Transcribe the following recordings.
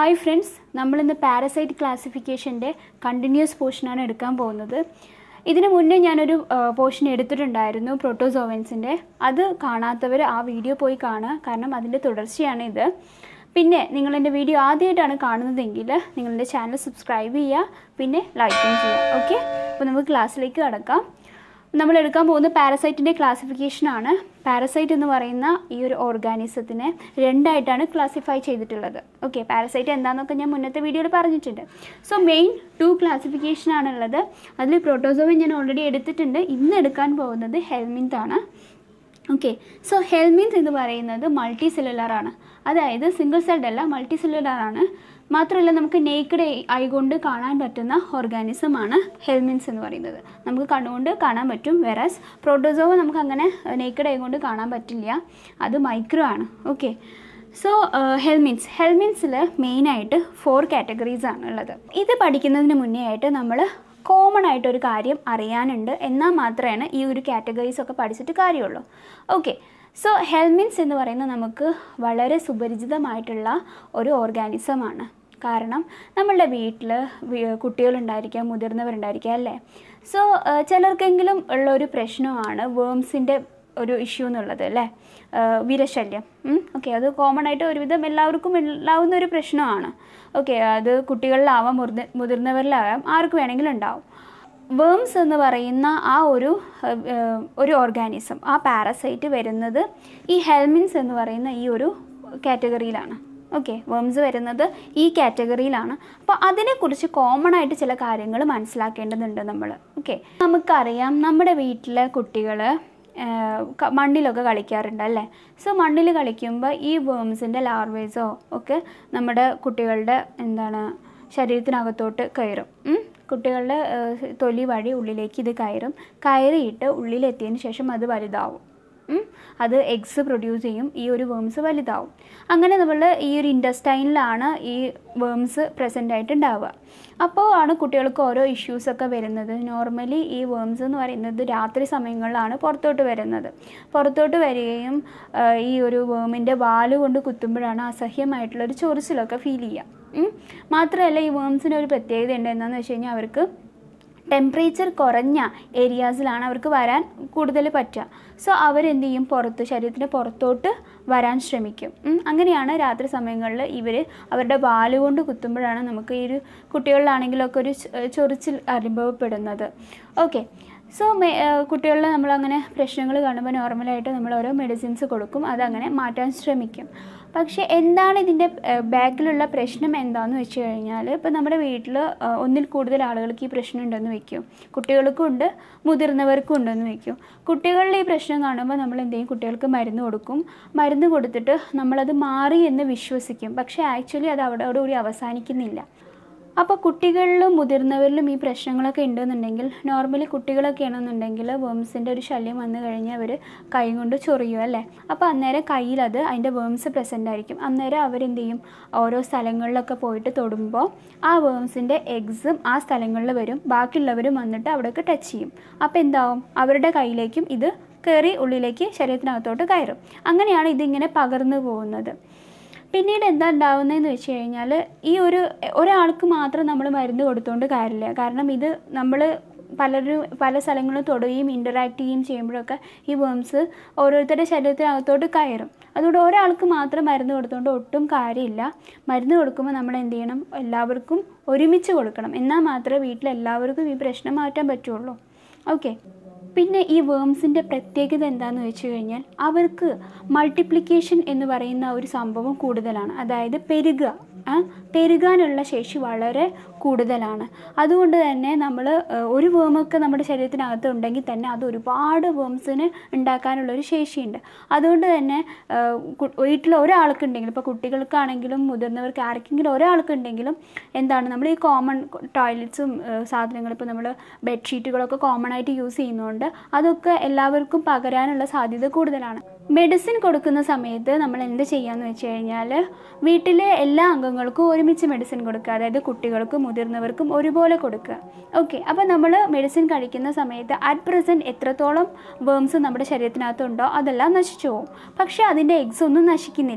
hi friends നമ്മളിന്ന് parasite ക്ലാസിഫിക്കേഷൻ്റെ continuous പോർഷനാണ് എടുക്കാൻ പോകുന്നത് ഇതിനു മുന്നേ ഞാനൊരു പോർഷൻ എടുത്തിട്ടുണ്ടായിരുന്നു പ്രോട്ടോസോവൻസിൻ്റെ അത് കാണാത്തവർ ആ വീഡിയോ പോയി കാണുക കാരണം അതിൻ്റെ തുടർച്ചയാണ് ഇത് പിന്നെ നിങ്ങൾ എൻ്റെ വീഡിയോ ആദ്യമായിട്ടാണ് കാണുന്നതെങ്കിൽ നിങ്ങളുടെ ചാനൽ സബ്സ്ക്രൈബ് ചെയ്യുക പിന്നെ ലൈക്കും ചെയ്യുക ഓക്കെ അപ്പോൾ നമുക്ക് ക്ലാസ്സിലേക്ക് കടക്കാം നമ്മൾ എടുക്കാൻ പോകുന്ന പാരസൈറ്റിൻ്റെ ക്ലാസിഫിക്കേഷനാണ് പാരസൈറ്റ് എന്ന് പറയുന്ന ഈ ഒരു ഓർഗാനിസത്തിനെ രണ്ടായിട്ടാണ് ക്ലാസിഫൈ ചെയ്തിട്ടുള്ളത് ഓക്കെ പാരസൈറ്റ് എന്താണെന്നൊക്കെ ഞാൻ മുന്നത്തെ വീഡിയോയിൽ പറഞ്ഞിട്ടുണ്ട് സോ മെയിൻ ടു ക്ലാസിഫിക്കേഷനാണുള്ളത് അതിൽ പ്രോട്ടോസോവൻ ഞാൻ ഓൾറെഡി എടുത്തിട്ടുണ്ട് ഇന്ന് എടുക്കാൻ പോകുന്നത് ഹെൽമിന്ത് ആണ് ഓക്കെ സോ ഹെൽമിൻസ് എന്ന് പറയുന്നത് മൾട്ടി സെല്ലുലാർ ആണ് അതായത് സിംഗിൾ സെൽഡ് അല്ല മൾട്ടി സെല്ലുലാർ ആണ് മാത്രമല്ല നമുക്ക് നേക്കഡ് ഐ കൊണ്ട് കാണാൻ പറ്റുന്ന ഓർഗാനിസം ആണ് ഹെൽമിൻസ് എന്ന് പറയുന്നത് നമുക്ക് കണ്ണുകൊണ്ട് കാണാൻ പറ്റും വെറസ് പ്രോട്ടോസോവ നമുക്ക് അങ്ങനെ നേക്കഡ് ഐ കൊണ്ട് കാണാൻ പറ്റില്ല അത് മൈക്രോ ആണ് ഓക്കെ സോ ഹെൽമിൻസ് ഹെൽമിൻസിൽ മെയിനായിട്ട് ഫോർ കാറ്റഗറീസ് ആണ് ഉള്ളത് ഇത് പഠിക്കുന്നതിന് മുന്നേ ആയിട്ട് നമ്മൾ കോമൺ ആയിട്ടൊരു കാര്യം അറിയാനുണ്ട് എന്നാൽ മാത്രമേ ഈ ഒരു കാറ്റഗറീസ് ഒക്കെ പഠിച്ചിട്ട് കാര്യമുള്ളൂ ഓക്കെ സോ ഹെൽമിൻസ് എന്ന് പറയുന്നത് നമുക്ക് വളരെ സുപരിചിതമായിട്ടുള്ള ഒരു ഓർഗാനിസമാണ് കാരണം നമ്മളുടെ വീട്ടിൽ കുട്ടികളുണ്ടായിരിക്കാം മുതിർന്നവരുണ്ടായിരിക്കാം അല്ലേ സോ ചിലർക്കെങ്കിലും ഉള്ള ഒരു പ്രശ്നമാണ് വേംസിൻ്റെ ഒരു ഇഷ്യൂ എന്നുള്ളത് അല്ലേ വിരശല്യം ഓക്കെ അത് കോമൺ ആയിട്ട് ഒരുവിധം എല്ലാവർക്കും ഉണ്ടാവുന്ന ഒരു പ്രശ്നമാണ് ഓക്കെ അത് കുട്ടികളിലാവാം മുതിർ മുതിർന്നവരിലാവാം ആർക്ക് വേണമെങ്കിലും ഉണ്ടാവും വേംസ് എന്ന് പറയുന്ന ആ ഒരു ഒരു ഓർഗാനിസം ആ പാരസൈറ്റ് വരുന്നത് ഈ ഹെൽമിൻസ് എന്ന് പറയുന്ന ഈ ഒരു കാറ്റഗറിയിലാണ് ഓക്കെ വേംസ് വരുന്നത് ഈ കാറ്റഗറിയിലാണ് അപ്പോൾ അതിനെക്കുറിച്ച് കോമൺ ആയിട്ട് ചില കാര്യങ്ങൾ മനസ്സിലാക്കേണ്ടതുണ്ട് നമ്മൾ ഓക്കെ നമുക്കറിയാം നമ്മുടെ വീട്ടിലെ കുട്ടികൾ മണ്ണിലൊക്കെ കളിക്കാറുണ്ട് അല്ലേ സോ മണ്ണിൽ കളിക്കുമ്പോൾ ഈ വേംസിൻ്റെ ലാർവേസോ ഒക്കെ നമ്മുടെ കുട്ടികളുടെ എന്താണ് ശരീരത്തിനകത്തോട്ട് കയറും കുട്ടികളുടെ തൊലി വഴി ഉള്ളിലേക്ക് ഇത് കയറും കയറിയിട്ട് ഉള്ളിലെത്തിയതിന് ശേഷം അത് വലുതാവും അത് എഗ്സ് പ്രൊഡ്യൂസ് ചെയ്യും ഈ ഒരു വേംസ് വലുതാവും അങ്ങനെ നമ്മൾ ഈ ഒരു ഇൻഡസ്റ്റൈനിലാണ് ഈ വേംസ് പ്രസൻ്റ് ആയിട്ട് ഉണ്ടാവുക അപ്പോൾ ആണ് കുട്ടികൾക്ക് ഓരോ ഇഷ്യൂസൊക്കെ വരുന്നത് നോർമലി ഈ വേംസ് എന്ന് പറയുന്നത് രാത്രി സമയങ്ങളിലാണ് പുറത്തോട്ട് വരുന്നത് പുറത്തോട്ട് വരികയും ഈ ഒരു വേമിൻ്റെ വാല് കൊണ്ട് കുത്തുമ്പോഴാണ് അസഹ്യമായിട്ടുള്ളൊരു ചൊറിച്ചിലൊക്കെ ഫീൽ ചെയ്യുക മാത്രമല്ല ഈ വേംസിന് ഒരു പ്രത്യേകത ഉണ്ട് എന്താണെന്ന് വെച്ച് കഴിഞ്ഞാൽ അവർക്ക് ടെമ്പറേച്ചർ കുറഞ്ഞ ഏരിയാസിലാണ് അവർക്ക് വരാൻ കൂടുതൽ പറ്റുക സോ അവരെന്ത് ചെയ്യും പുറത്ത് ശരീരത്തിന് പുറത്തോട്ട് വരാൻ ശ്രമിക്കും അങ്ങനെയാണ് രാത്രി സമയങ്ങളിൽ ഇവർ അവരുടെ വാല് കൊണ്ട് കുത്തുമ്പോഴാണ് നമുക്ക് ഈ ഒരു കുട്ടികളിലാണെങ്കിലൊക്കെ ഒരു ചൊറിച്ചിൽ അനുഭവപ്പെടുന്നത് ഓക്കെ സോ കുട്ടികളിൽ നമ്മളങ്ങനെ പ്രശ്നങ്ങൾ കാണുമ്പോൾ നോർമലായിട്ട് നമ്മൾ ഓരോ മെഡിസിൻസ് കൊടുക്കും അതങ്ങനെ മാറ്റാൻ ശ്രമിക്കും പക്ഷേ എന്താണ് ഇതിൻ്റെ ബാക്കിലുള്ള പ്രശ്നം എന്താണെന്ന് വെച്ച് കഴിഞ്ഞാൽ ഇപ്പോൾ നമ്മുടെ വീട്ടിൽ ഒന്നിൽ കൂടുതൽ ആളുകൾക്ക് ഈ പ്രശ്നം ഉണ്ടെന്ന് വയ്ക്കും കുട്ടികൾക്കും ഉണ്ട് മുതിർന്നവർക്കും ഉണ്ടെന്ന് വയ്ക്കും കുട്ടികളിൽ ഈ പ്രശ്നം കാണുമ്പോൾ നമ്മൾ എന്ത് ചെയ്യും കുട്ടികൾക്ക് മരുന്ന് കൊടുക്കും മരുന്ന് കൊടുത്തിട്ട് നമ്മളത് മാറി എന്ന് വിശ്വസിക്കും പക്ഷേ ആക്ച്വലി അത് അവിടോടുകൂടി അവസാനിക്കുന്നില്ല അപ്പോൾ കുട്ടികളിലും മുതിർന്നവരിലും ഈ പ്രശ്നങ്ങളൊക്കെ ഉണ്ടെന്നുണ്ടെങ്കിൽ നോർമലി കുട്ടികളൊക്കെ ആണെന്നുണ്ടെങ്കിൽ വേംസിൻ്റെ ഒരു ശല്യം വന്നു കഴിഞ്ഞാൽ അവർ കൈ കൊണ്ട് ചൊറിയും അല്ലേ അപ്പോൾ അന്നേരം കയ്യിലത് അതിൻ്റെ വേംസ് പ്രസൻ്റ് ആയിരിക്കും അന്നേരം അവരെന്ത് ചെയ്യും ഓരോ സ്ഥലങ്ങളിലൊക്കെ പോയിട്ട് തൊടുമ്പോൾ ആ വേംസിൻ്റെ എഗ്സും ആ സ്ഥലങ്ങളിൽ വരും ബാക്കിയുള്ളവരും വന്നിട്ട് അവിടേക്ക് ടച്ച് ചെയ്യും അപ്പോൾ എന്താവും അവരുടെ കയ്യിലേക്കും ഇത് കയറി ഉള്ളിലേക്ക് ശരീരത്തിനകത്തോട്ട് കയറും അങ്ങനെയാണ് ഇതിങ്ങനെ പകർന്നു പോകുന്നത് പിന്നീട് എന്താ ഉണ്ടാവുന്നതെന്ന് വെച്ച് കഴിഞ്ഞാൽ ഈ ഒരു ഒരാൾക്ക് മാത്രം നമ്മൾ മരുന്ന് കൊടുത്തുകൊണ്ട് കാര്യമില്ല കാരണം ഇത് നമ്മൾ പലരും പല സ്ഥലങ്ങളും തൊടുകയും ഇൻ്ററാക്ട് ചെയ്യുകയും ചെയ്യുമ്പോഴൊക്കെ ഈ വേംസ് ഓരോരുത്തരുടെ ശരീരത്തിനകത്തോട്ട് കയറും അതുകൊണ്ട് ഒരാൾക്ക് മാത്രം മരുന്ന് കൊടുത്തുകൊണ്ട് ഒട്ടും കാര്യമില്ല മരുന്ന് കൊടുക്കുമ്പോൾ നമ്മൾ എന്ത് ചെയ്യണം എല്ലാവർക്കും ഒരുമിച്ച് കൊടുക്കണം എന്നാൽ മാത്രമേ വീട്ടിലെല്ലാവർക്കും ഈ പ്രശ്നം മാറ്റാൻ പറ്റുള്ളൂ ഓക്കെ പിന്നെ ഈ വേംസിൻ്റെ പ്രത്യേകത എന്താണെന്ന് വെച്ച് കഴിഞ്ഞാൽ അവർക്ക് മൾട്ടിപ്ലിക്കേഷൻ എന്ന് പറയുന്ന ഒരു സംഭവം കൂടുതലാണ് അതായത് പെരുക പെരുകാനുള്ള ശേഷി വളരെ കൂടുതലാണ് അതുകൊണ്ട് തന്നെ നമ്മൾ ഒരു വേമൊക്കെ നമ്മുടെ ശരീരത്തിനകത്ത് ഉണ്ടെങ്കിൽ തന്നെ അത് ഒരുപാട് വേംസിന് ഉണ്ടാക്കാനുള്ളൊരു ശേഷിയുണ്ട് അതുകൊണ്ട് തന്നെ വീട്ടിൽ ഒരാൾക്കുണ്ടെങ്കിലും ഇപ്പോൾ കുട്ടികൾക്കാണെങ്കിലും മുതിർന്നവർക്ക് ആർക്കെങ്കിലും ഒരാൾക്കുണ്ടെങ്കിലും എന്താണ് നമ്മൾ ഈ കോമൺ ടോയ്ലറ്റ്സും സാധനങ്ങളും ഇപ്പോൾ നമ്മൾ ബെഡ്ഷീറ്റുകളൊക്കെ കോമൺ ആയിട്ട് യൂസ് ചെയ്യുന്നതുകൊണ്ട് അതൊക്കെ എല്ലാവർക്കും പകരാനുള്ള സാധ്യത കൂടുതലാണ് മെഡിസിൻ കൊടുക്കുന്ന സമയത്ത് നമ്മൾ എന്ത് ചെയ്യാന്ന് വെച്ച് കഴിഞ്ഞാൽ വീട്ടിലെ എല്ലാ അംഗങ്ങൾക്കും ഒരുമിച്ച് മെഡിസിൻ കൊടുക്കുക അതായത് കുട്ടികൾക്കും മുതിർന്നവർക്കും ഒരുപോലെ കൊടുക്കുക ഓക്കെ അപ്പോൾ നമ്മൾ മെഡിസിൻ കഴിക്കുന്ന സമയത്ത് അറ്റ് പ്രസൻറ്റ് എത്രത്തോളം വേംസ് നമ്മുടെ ശരീരത്തിനകത്തുണ്ടോ അതെല്ലാം നശിച്ചു പോകും പക്ഷേ അതിൻ്റെ എഗ്സ് ഒന്നും നശിക്കുന്നില്ല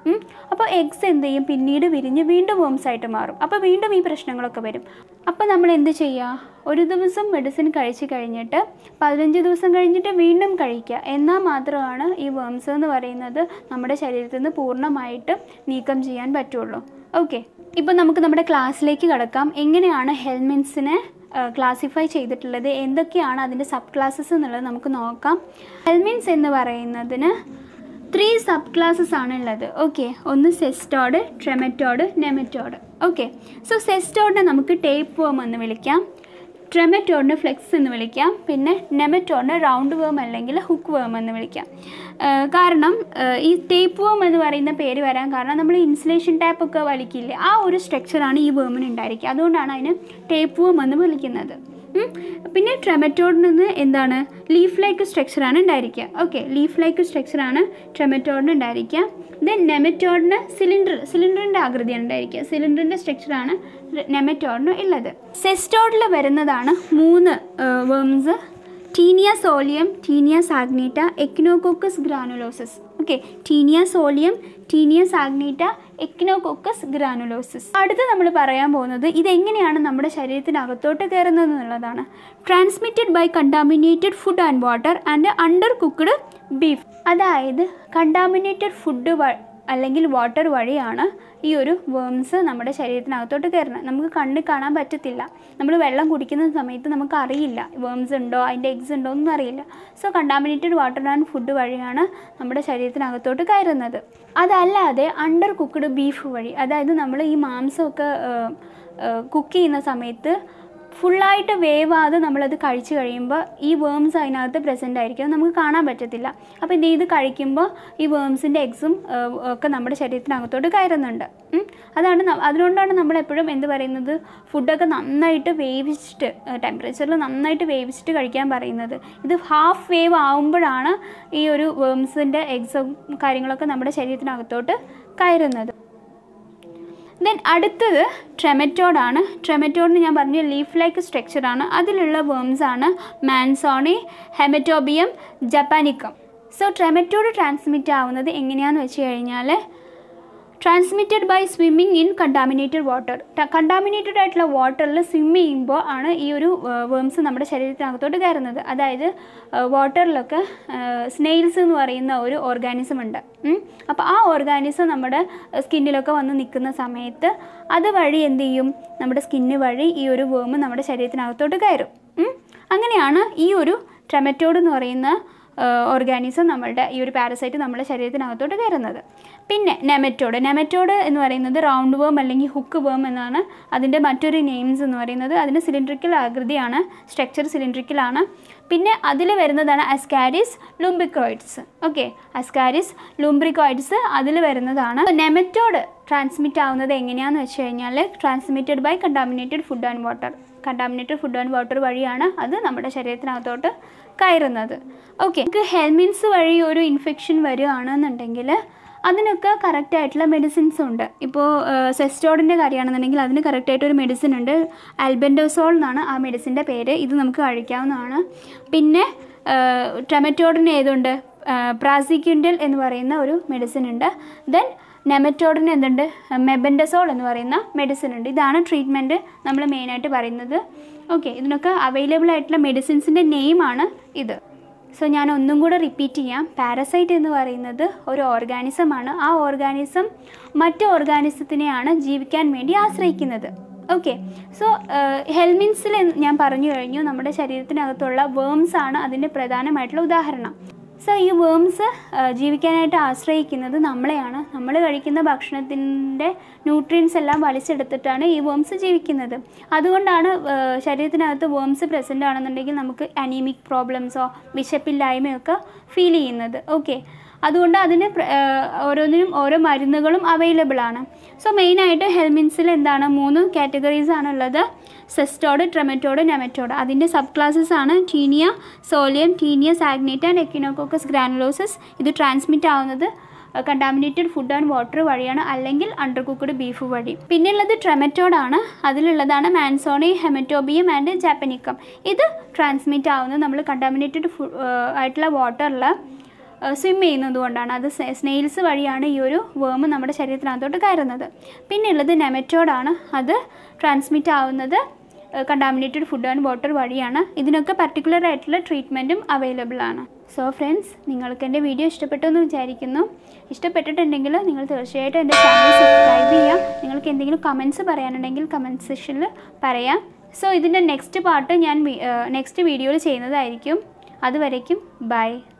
അപ്പോൾ എഗ്സ് എന്ത് ചെയ്യും പിന്നീട് വിരിഞ്ഞ് വീണ്ടും വേംസ് ആയിട്ട് മാറും അപ്പോൾ വീണ്ടും ഈ പ്രശ്നങ്ങളൊക്കെ വരും അപ്പോൾ നമ്മൾ എന്ത് ചെയ്യുക ഒരു ദിവസം മെഡിസിൻ കഴിച്ച് കഴിഞ്ഞിട്ട് പതിനഞ്ച് ദിവസം കഴിഞ്ഞിട്ട് വീണ്ടും കഴിക്കുക എന്നാൽ മാത്രമാണ് ഈ വേംസ് എന്ന് പറയുന്നത് നമ്മുടെ ശരീരത്തിൽ നിന്ന് പൂർണ്ണമായിട്ട് നീക്കം ചെയ്യാൻ പറ്റുള്ളൂ ഓക്കെ ഇപ്പോൾ നമുക്ക് നമ്മുടെ ക്ലാസ്സിലേക്ക് കടക്കാം എങ്ങനെയാണ് ഹെൽമെൻസിനെ ക്ലാസിഫൈ ചെയ്തിട്ടുള്ളത് എന്തൊക്കെയാണ് അതിൻ്റെ സബ് ക്ലാസ്സസ് എന്നുള്ളത് നമുക്ക് നോക്കാം ഹെൽമിൻസ് എന്ന് പറയുന്നതിന് ത്രീ സബ് ക്ലാസ്സസ് ആണ് ഉള്ളത് ഓക്കെ ഒന്ന് cestode trematode nematode okay so സെസ്റ്റോഡിനെ നമുക്ക് ടേപ്പ് വേം എന്ന് വിളിക്കാം ട്രെമറ്റോഡിന് ഫ്ലെക്സ് എന്ന് വിളിക്കാം പിന്നെ നെമറ്റോഡിന് റൗണ്ട് വേം അല്ലെങ്കിൽ ഹുക്ക് വേം എന്ന് വിളിക്കാം കാരണം ഈ ടേപ്പ് വേം എന്ന് പറയുന്ന പേര് വരാൻ കാരണം നമ്മൾ ഇൻസുലേഷൻ ടാപ്പൊക്കെ വലിക്കില്ലേ ആ ഒരു സ്ട്രക്ചറാണ് ഈ വേമിന് ഉണ്ടായിരിക്കുക അതുകൊണ്ടാണ് അതിന് ടേപ്പ് വേം എന്ന് വിളിക്കുന്നത് പിന്നെ ട്രെമറ്റോഡിൽ നിന്ന് എന്താണ് ലീഫ് ലൈക്ക് സ്ട്രക്ചറാണ് ഉണ്ടായിരിക്കുക ഓക്കെ ലീഫ് ലൈക്ക് സ്ട്രക്ചറാണ് ട്രെമറ്റോഡിന് ഉണ്ടായിരിക്കുക ദെൻ നെമറ്റോഡിന് സിലിണ്ടർ സിലിണ്ടറിൻ്റെ ആകൃതിയാണ് ഉണ്ടായിരിക്കുക സിലിണ്ടറിൻ്റെ സ്ട്രക്ചറാണ് നെമറ്റോഡിന് ഉള്ളത് സെസ്റ്റോഡിൽ വരുന്നതാണ് മൂന്ന് worms Taenia solium Taenia saginata Echinococcus granulosus okay Taenia solium Taenia saginata Echinococcus granulosis അടുത്ത് നമ്മൾ പറയാൻ പോകുന്നത് ഇതെങ്ങനെയാണ് നമ്മുടെ ശരീരത്തിനകത്തോട്ട് കയറുന്നത് എന്നുള്ളതാണ് transmitted by contaminated food and water and undercooked beef അതായത് കണ്ടാമിനേറ്റഡ് ഫുഡ് അല്ലെങ്കിൽ വാട്ടർ വഴിയാണ് ഈ ഒരു വേംസ് നമ്മുടെ ശരീരത്തിനകത്തോട്ട് കയറുന്നത് നമുക്ക് കണ്ണിൽ കാണാൻ പറ്റത്തില്ല നമ്മൾ വെള്ളം കുടിക്കുന്ന സമയത്ത് നമുക്ക് അറിയില്ല വേംസ് ഉണ്ടോ അതിൻ്റെ എഗ്സ് ഉണ്ടോ ഒന്നും അറിയില്ല so contaminated water and food വഴിയാണ് നമ്മുടെ ശരീരത്തിനകത്തോട്ട് കയറുന്നത് അതല്ലാതെ അണ്ടർ കുക്ക്ഡ് ബീഫ് വഴി അതായത് നമ്മൾ ഈ മാംസമൊക്കെ കുക്ക് ചെയ്യുന്ന സമയത്ത് ഫുള്ളായിട്ട് വേവാതെ നമ്മളത് കഴിച്ചു കഴിയുമ്പോൾ ഈ വേംസ് അതിനകത്ത് പ്രസൻ്റ് ആയിരിക്കും നമുക്ക് കാണാൻ പറ്റത്തില്ല അപ്പോൾ എന്ത് ചെയ്ത് കഴിക്കുമ്പോൾ ഈ വേംസിൻ്റെ എഗ്സും ഒക്കെ നമ്മുടെ ശരീരത്തിനകത്തോട്ട് കയറുന്നുണ്ട് അതാണ് അതുകൊണ്ടാണ് നമ്മൾ എപ്പോഴും എന്ത് പറയുന്നത് ഫുഡൊക്കെ നന്നായിട്ട് വേവിച്ചിട്ട് ടെമ്പറേച്ചറിൽ നന്നായിട്ട് വേവിച്ചിട്ട് കഴിക്കാൻ പറയുന്നത് ഇത് ഹാഫ് വേവ് ആവുമ്പോഴാണ് ഈ ഒരു വേംസിൻ്റെ എഗ്സും കാര്യങ്ങളൊക്കെ നമ്മുടെ ശരീരത്തിനകത്തോട്ട് കയറുന്നത് ദെൻ അടുത്തത് ട്രെമറ്റോഡാണ് ട്രെമറ്റോഡിന് ഞാൻ പറഞ്ഞ ലീഫ് ലൈക്ക് സ്ട്രക്ചറാണ് അതിലുള്ള വേംസ് ആണ് മാൻസോണി ഹെമറ്റോബിയം ജപ്പാനിക്കം സോ ട്രെമറ്റോഡ് ട്രാൻസ്മിറ്റ് ആവുന്നത് എങ്ങനെയാണെന്ന് വെച്ച് കഴിഞ്ഞാൽ transmitted by swimming in contaminated water contaminated ആയിട്ടുള്ള വാട്ടറിൽ സ്വിം ചെയ്യുമ്പോൾ ആണ് ഈ ഒരു വേംസ് നമ്മുടെ ശരീരത്തിനകത്തോട്ട് കയറുന്നത് അതായത് വാട്ടറിലൊക്കെ സ്നെയിൽസ് എന്ന് പറയുന്ന ഒരു ഓർഗാനിസം ഉണ്ട് അപ്പോൾ ആ ഓർഗാനിസം നമ്മുടെ സ്കിന്നിലൊക്കെ വന്ന് നിൽക്കുന്ന സമയത്ത് അത് വഴി എന്ത് ചെയ്യും നമ്മുടെ സ്കിന്ന് വഴി ഈ ഒരു വേം നമ്മുടെ ശരീരത്തിനകത്തോട്ട് കയറും അങ്ങനെയാണ് ഈ ഒരു ട്രെമറ്റോഡ് എന്ന് പറയുന്ന ഓർഗാനിസം നമ്മളുടെ ഈ ഒരു പാരസൈറ്റ് നമ്മുടെ ശരീരത്തിനകത്തോട്ട് കയറുന്നത് പിന്നെ നെമറ്റോഡ് നെമറ്റോഡ് എന്ന് പറയുന്നത് റൗണ്ട് വേം അല്ലെങ്കിൽ ഹുക്ക് വേം എന്നാണ് അതിൻ്റെ മറ്റൊരു നെയിംസ് എന്ന് പറയുന്നത് അതിന് സിലിണ്ട്രിക്കൽ ആകൃതിയാണ് സ്ട്രക്ചർ സിലിണ്ട്രിക്കലാണ് പിന്നെ അതിൽ വരുന്നതാണ് Ascaris lumbricoides okay Ascaris lumbricoides അതിൽ വരുന്നതാണ് നെമറ്റോഡ് ട്രാൻസ്മിറ്റ് ആവുന്നത് എങ്ങനെയാണെന്ന് വെച്ച് കഴിഞ്ഞാൽ transmitted by contaminated food and water contaminated food and water വഴിയാണ് അത് നമ്മുടെ ശരീരത്തിനകത്തോട്ട് കയറുന്നത് ഓക്കെ നമുക്ക് ഹെൽമിൻസ് വഴി ഒരു ഇൻഫെക്ഷൻ വരികയാണെന്നുണ്ടെങ്കിൽ അതിനൊക്കെ കറക്റ്റ് ആയിട്ടുള്ള മെഡിസിൻസ് ഉണ്ട് ഇപ്പോൾ സെസ്റ്റോഡിൻ്റെ കാര്യമാണെന്നുണ്ടെങ്കിൽ അതിന് കറക്റ്റായിട്ട് ഒരു മെഡിസിൻ ഉണ്ട് ആൽബൻഡോസോൾ എന്നാണ് ആ മെഡിസിൻ്റെ പേര് ഇത് നമുക്ക് കഴിക്കാവുന്നതാണ് പിന്നെ ട്രമറ്റോഡിന് ഏതുണ്ട് പ്രാസിക്യുൻഡൽ എന്ന് പറയുന്ന ഒരു മെഡിസിൻ ഉണ്ട് ദെൻ നെമറ്റോഡിന് എന്തുണ്ട് മെബൻഡസോൾ എന്ന് പറയുന്ന മെഡിസിൻ ഉണ്ട് ഇതാണ് ട്രീറ്റ്മെൻറ്റ് നമ്മൾ മെയിനായിട്ട് പറയുന്നത് ഓക്കെ ഇതിനൊക്കെ അവൈലബിൾ ആയിട്ടുള്ള മെഡിസിൻസിൻ്റെ നെയിമാണ് ഇത് സോ ഞാൻ ഒന്നും കൂടെ റിപ്പീറ്റ് ചെയ്യാം പാരസൈറ്റ് എന്ന് പറയുന്നത് ഒരു ഓർഗാനിസമാണ് ആ ഓർഗാനിസം മറ്റ് ഓർഗാനിസത്തിനെയാണ് ജീവിക്കാൻ വേണ്ടി ആശ്രയിക്കുന്നത് ഓക്കെ സോ ഹെൽമിൻസിൽ ഞാൻ പറഞ്ഞു കഴിഞ്ഞു നമ്മുടെ ശരീരത്തിനകത്തുള്ള വേംസ് ആണ് അതിൻ്റെ പ്രധാനമായിട്ടുള്ള ഉദാഹരണം സോ ഈ വേംസ് ജീവിക്കാനായിട്ട് ആശ്രയിക്കുന്നത് നമ്മളെയാണ് നമ്മൾ കഴിക്കുന്ന ഭക്ഷണത്തിൻ്റെ ന്യൂട്രിയൻസ് എല്ലാം വലിച്ചെടുത്തിട്ടാണ് ഈ വേംസ് ജീവിക്കുന്നത് അതുകൊണ്ടാണ് ശരീരത്തിനകത്ത് വേംസ് പ്രസൻ്റ് ആണെന്നുണ്ടെങ്കിൽ നമുക്ക് അനീമിക് പ്രോബ്ലംസോ വിശപ്പില്ലായ്മയൊക്കെ ഫീൽ ചെയ്യുന്നത് ഓക്കെ അതുകൊണ്ട് അതിന് ഓരോന്നിനും ഓരോ മരുന്നുകളും അവൈലബിൾ ആണ് സോ മെയിനായിട്ട് ഹെൽമിൻസിൽ എന്താണ് മൂന്ന് കാറ്റഗറീസ് ആണുള്ളത് സെസ്റ്റോഡ് ട്രെമറ്റോഡ് നെമറ്റോഡ് അതിൻ്റെ സബ് ക്ലാസ്സസ് ആണ് Taenia solium Taenia saginata and Echinococcus granulosus ഇത് ട്രാൻസ്മിറ്റ് ആവുന്നത് കണ്ടാമിനേറ്റഡ് ഫുഡ് ആൻഡ് വാട്ടർ വഴിയാണ് അല്ലെങ്കിൽ അണ്ടർ കുക്ക്ഡ് ബീഫ് വഴി പിന്നെയുള്ളത് ട്രെമറ്റോഡാണ് അതിലുള്ളതാണ് മാൻസോണി ഹെമറ്റോബിയം ആൻഡ് ജാപ്പനിക്കം ഇത് ട്രാൻസ്മിറ്റ് ആവുന്നത് നമ്മൾ കണ്ടാമിനേറ്റഡ് ഫു ആയിട്ടുള്ള വാട്ടറിൽ സ്വിം ചെയ്യുന്നത് കൊണ്ടാണ് അത് സ്നെയിൽസ് വഴിയാണ് ഈ ഒരു വേം നമ്മുടെ ശരീരത്തിനകത്തോട്ട് കയറുന്നത് പിന്നെ ഉള്ളത് നെമറ്റോഡാണ് അത് ട്രാൻസ്മിറ്റ് ആവുന്നത് കണ്ടാമിനേറ്റഡ് ഫുഡ് ആൻഡ് വാട്ടർ വഴിയാണ് ഇതിനൊക്കെ പർട്ടിക്കുലർ ആയിട്ടുള്ള ട്രീറ്റ്മെൻറ്റും അവൈലബിൾ ആണ് സോ ഫ്രണ്ട്സ് നിങ്ങൾക്ക് എൻ്റെ വീഡിയോ ഇഷ്ടപ്പെട്ടു എന്ന് വിചാരിക്കുന്നു ഇഷ്ടപ്പെട്ടിട്ടുണ്ടെങ്കിൽ നിങ്ങൾ തീർച്ചയായിട്ടും എൻ്റെ ചാനൽ സബ്സ്ക്രൈബ് ചെയ്യാം നിങ്ങൾക്ക് എന്തെങ്കിലും കമൻസ് പറയാനുണ്ടെങ്കിൽ കമൻറ്റ് സെക്ഷനിൽ പറയാം സോ ഇതിൻ്റെ നെക്സ്റ്റ് പാർട്ട് ഞാൻ നെക്സ്റ്റ് വീഡിയോയിൽ ചെയ്യുന്നതായിരിക്കും അതുവരേക്കും ബൈ